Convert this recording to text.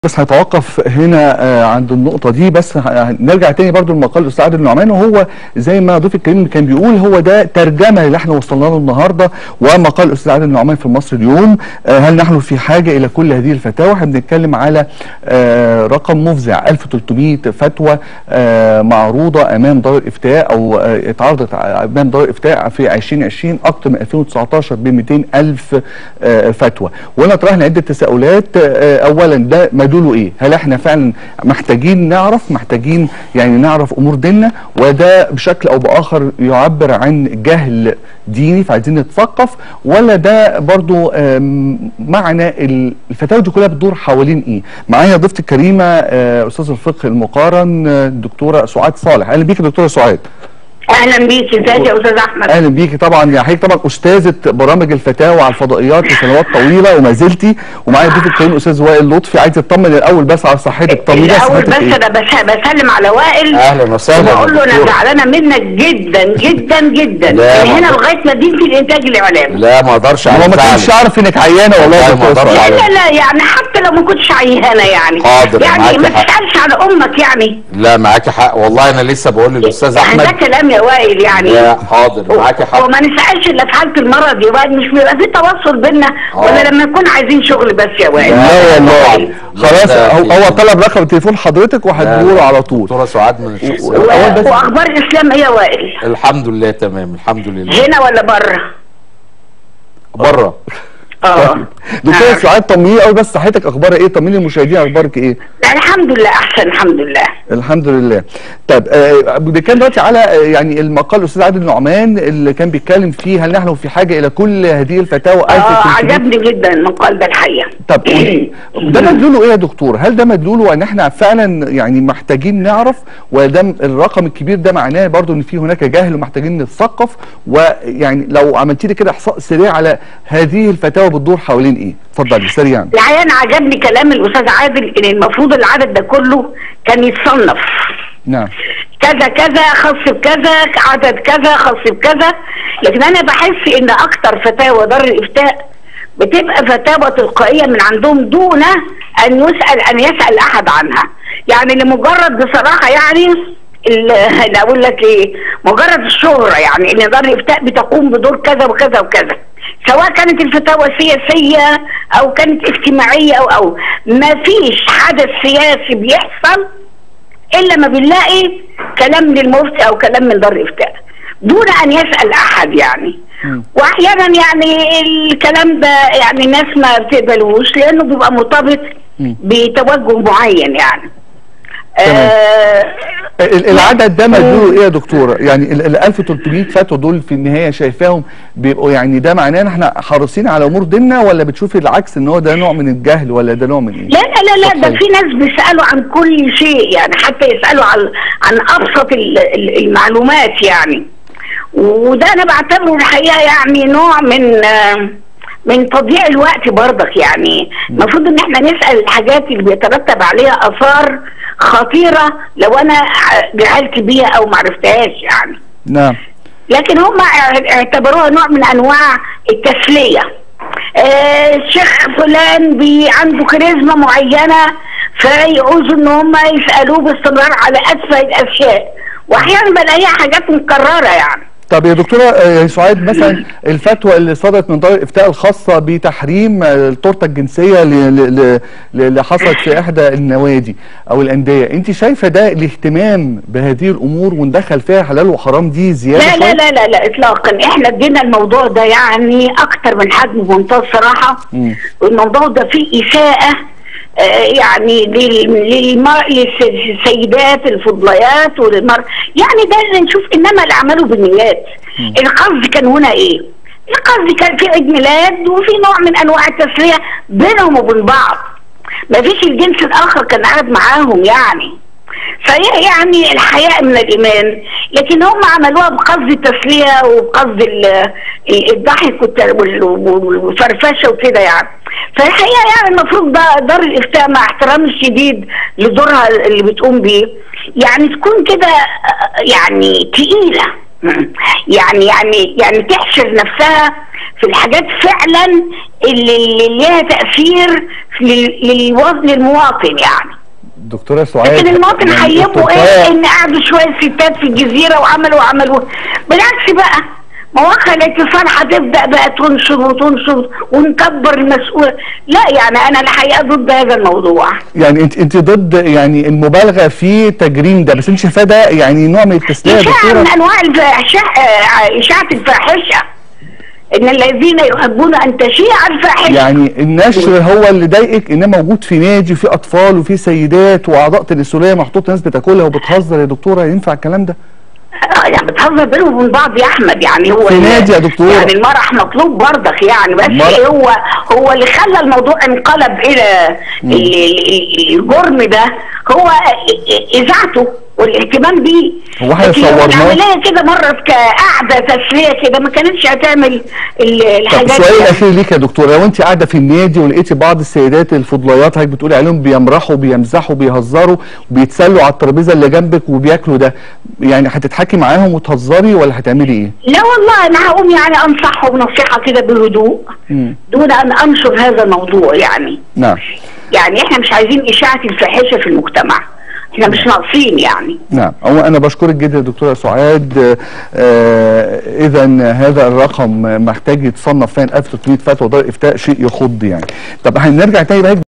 بس هتوقف هنا آه، عند النقطة دي بس ه- نرجع تاني برضو لمقال الأستاذ عادل النعمان وهو زي ما ضيف الكريم كان بيقول هو ده ترجمة اللي احنا وصلنا له النهاردة ومقال الأستاذ عادل النعمان في مصر اليوم آه، هل نحن في حاجة إلى كل هذه الفتاوى احنا بنتكلم على آه، رقم مفزع 1300 فتوى آه، معروضة أمام دار الإفتاء أو آه، اتعرضت أمام دار الإفتاء في 2020 أكثر من 2019 ب 200 ألف آه، فتوى وأنا طرحنا عدة تساؤلات آه، أولا ده مدلوله إيه؟ هل احنا فعلا محتاجين نعرف محتاجين يعني نعرف أمور ديننا وده بشكل أو بآخر يعبر عن جهل ديني فعايزين نتثقف ولا ده برضو آم، معنى ال- الفتاوى دي كلها بتدور حوالين ايه معايا ضيفتي الكريمه آه، استاذ الفقه المقارن آه، الدكتوره سعاد صالح اهلا بيك يا دكتوره سعاد اهلا بيك ازيك يا استاذ احمد اهلا بيكي طبعا يا حضرتك طبعا استاذه برامج الفتاوى على الفضائيات لسنوات طويله وما زلتي ومعايا ضيف الكريم استاذ وائل لطفي عايز اطمن الاول بس على صحتك طمني على الاول صحتك بس ايه انا بس بسلم على وائل اهلا وسهلا وبقول له انا دكتور. زعلانه منك جدا جدا جدا لا، من ما هنا أقدر. لغايه ما دين في الانتاج الاعلامي لا ما اقدرش هو على ما كنتش زعلك. اعرف انك عيانه والله يا والله ما دكتوره أقدرش سعاد لا على- لا لا يعني حتى لو ما كنتش عيهانه يعني حاضر، يعني معاك ما حق. تسالش على امك يعني لا معاكي حق والله انا لسه بقول للاستاذ يعني ده احمد كلام يا وائل يعني لا حاضر معاكي حق وما نسالش الا في حاله المرض يا وائل مش بيبقى في تواصل بينا آه. ولا لما نكون عايزين شغل بس يا وائل لا والله طبعاً. خلاص ده هو هو أكيد. طلب رقم تليفون حضرتك وهتقوله على طول دكتوره سعاد من الشخصيات و- أول بس- واخبار الاسلام ايه يا وائل الحمد لله تمام الحمد لله هنا ولا بره بره اه دكتوره آه. سعاد طمني قوي بس صحتك اخبارها ايه طمني المشاهدين اخبارك ايه لا الحمد لله احسن الحمد لله الحمد لله طب آه بنتكلم دلوقتي على آه، يعني المقال الاستاذ عادل نعمان اللي كان بيتكلم فيه هل نحن في حاجه الى كل هذه الفتاوى اه 1300 عجبني جدا المقال ده الحقيقه طب ده مدلوله ايه يا دكتور هل ده مدلوله ان احنا فعلا يعني محتاجين نعرف وده م- الرقم الكبير ده معناه برضو ان في هناك جهل ومحتاجين نتثقف ويعني لو عملتي لي كده احصاء سريع على هذه الفتاوى بتدور حوالين ايه اتفضلي سريعا الحقيقه انا عجبني كلام الاستاذ عادل ان المفروض العدد ده كله كان يتصنف نعم كذا كذا خاص بكذا عدد كذا خاص بكذا لكن انا بحس ان اكتر فتاوى دار الافتاء بتبقى فتاوى تلقائيه من عندهم دون ان يسال ان يسال احد عنها يعني لمجرد بصراحه يعني ال- اللي اقول لك ايه مجرد الشهره يعني ان دار الافتاء بتقوم بدور كذا وكذا وكذا سواء كانت الفتاوى سياسيه او كانت اجتماعيه او او ما فيش حدث سياسي بيحصل الا ما بنلاقي كلام للمفتي او كلام من دار الافتاء دون ان يسال احد يعني واحيانا يعني الكلام ده يعني الناس ما بتقبلوش لانه بيبقى مرتبط بتوجه معين يعني آه ال- العدد ده مدلوله ايه يا دكتور يعني ال ال 1300 فتوى دول في النهايه شايفاهم بيبقوا يعني ده معناه ان احنا حريصين على امور ديننا ولا بتشوفي العكس ان هو ده نوع من الجهل ولا ده نوع من ايه لا لا لا لا ده اتفضلي. في ناس بيسالوا عن كل شيء يعني حتى يسالوا عن عن ابسط ال- ال- المعلومات يعني وده انا بعتبره الحقيقه يعني نوع من آه، من تضييع الوقت برضك يعني المفروض ان احنا نسال الحاجات اللي بيترتب عليها اثار خطيره لو انا جهلت بيها او ما عرفتهاش يعني نعم لكن هم اعتبروها نوع من انواع التسليه آه، الشيخ فلان بي عنده كاريزما معينه فيعوزوا ان هم يسالوه باستمرار على اتفه الاشياء واحيانا بلاقيها حاجات مكرره يعني طب يا دكتوره آه، سعاد مثلا الفتوى اللي صدرت من دار الافتاء الخاصه بتحريم آه، التورته الجنسيه ل- ل- ل- اللي حصلت في احدى النوادي او الانديه انت شايفه ده الاهتمام بهذه الامور وندخل فيها حلال وحرام دي زياده لا شوية؟ لا لا لا لا اطلاقا احنا ادينا الموضوع ده يعني اكتر من حجم بمنتهى الصراحه مم. والموضوع ده فيه اساءه آه، يعني لل- للمر... للسيدات الفضليات وللمر يعني ده اللي نشوف انما الاعمال بالنيات القصد كان هنا ايه؟ القصد كان في عيد ميلاد وفي نوع من انواع التسليه بينهم وبين بعض ما فيش الجنس الاخر كان قاعد معاهم يعني فهي يعني الحياء من الايمان لكن هم عملوها بقصد التسليه وبقصد ال- ال- الضحك والت- وال- وال- والفرفشه وكده يعني فالحقيقه يعني المفروض ده دار الافتاء مع احترامي الشديد لدورها اللي بتقوم بيه يعني تكون كده آه، يعني تقيله يعني يعني يعني تحشر نفسها في الحاجات فعلا اللي, اللي ليها تاثير لل- للوزن المواطن يعني دكتوره سعاد لكن المواطن يعني هيبقوا ايه التوقيع- ان قعدوا شويه ستات في الجزيره وعملوا وعملوا بالعكس بقى مواقع الاتصال هتبدا بقى تنشر وتنشر ونكبر المسؤول لا يعني انا الحقيقه ضد هذا الموضوع يعني انت انت ضد يعني المبالغه في تجريم ده بس انت شايفاه ده يعني نوع من التسليه يا إشاعة دكتوره من أنواع الفاحشة آه، إشاعة الفاحشة إن الذين يحبون أن تشيع الفاحشة يعني النشر هو اللي ضايقك ان موجود في نادي وفي اطفال وفي سيدات واعضاء تناسليه محطوط ناس بتاكلها وبتهزر يا دكتوره ينفع الكلام ده؟ آه، يعني بتهزر بينهم وبين بعض يا أحمد يعني هو في ال- نادي يا دكتورة. يعني المرح مطلوب برضك يعني بس المرح. إيه هو هو اللي خلى الموضوع انقلب إلى ال- ال- الجرم ده هو إذاعته والاهتمام بيه هو احنا لكن لو صورناه؟ العملية كده مرت كقعدة تسلية كده ما كانتش هتعمل ال- طب الحاجات السؤال دي. الاخير ليك يا دكتوره لو انت قاعده في النادي ولقيتي بعض السيدات الفضليات هيك بتقولي عليهم بيمرحوا بيمزحوا بيهزروا بيتسلوا على الترابيزه اللي جنبك وبياكلوا ده يعني هتضحكي معاهم وتهزري ولا هتعملي ايه؟ لا والله انا هقوم يعني انصحهم نصيحه كده بهدوء مم. دون ان انشر هذا الموضوع يعني نعم يعني احنا مش عايزين اشاعه الفاحشه في المجتمع احنا مش ناقصين يعني نعم هو انا بشكرك جدا يا دكتوره سعاد آه اذا هذا الرقم محتاج يتصنف فعلا 1300 فتوى دار افتاء شيء يخض يعني طب هنرجع تاني بقى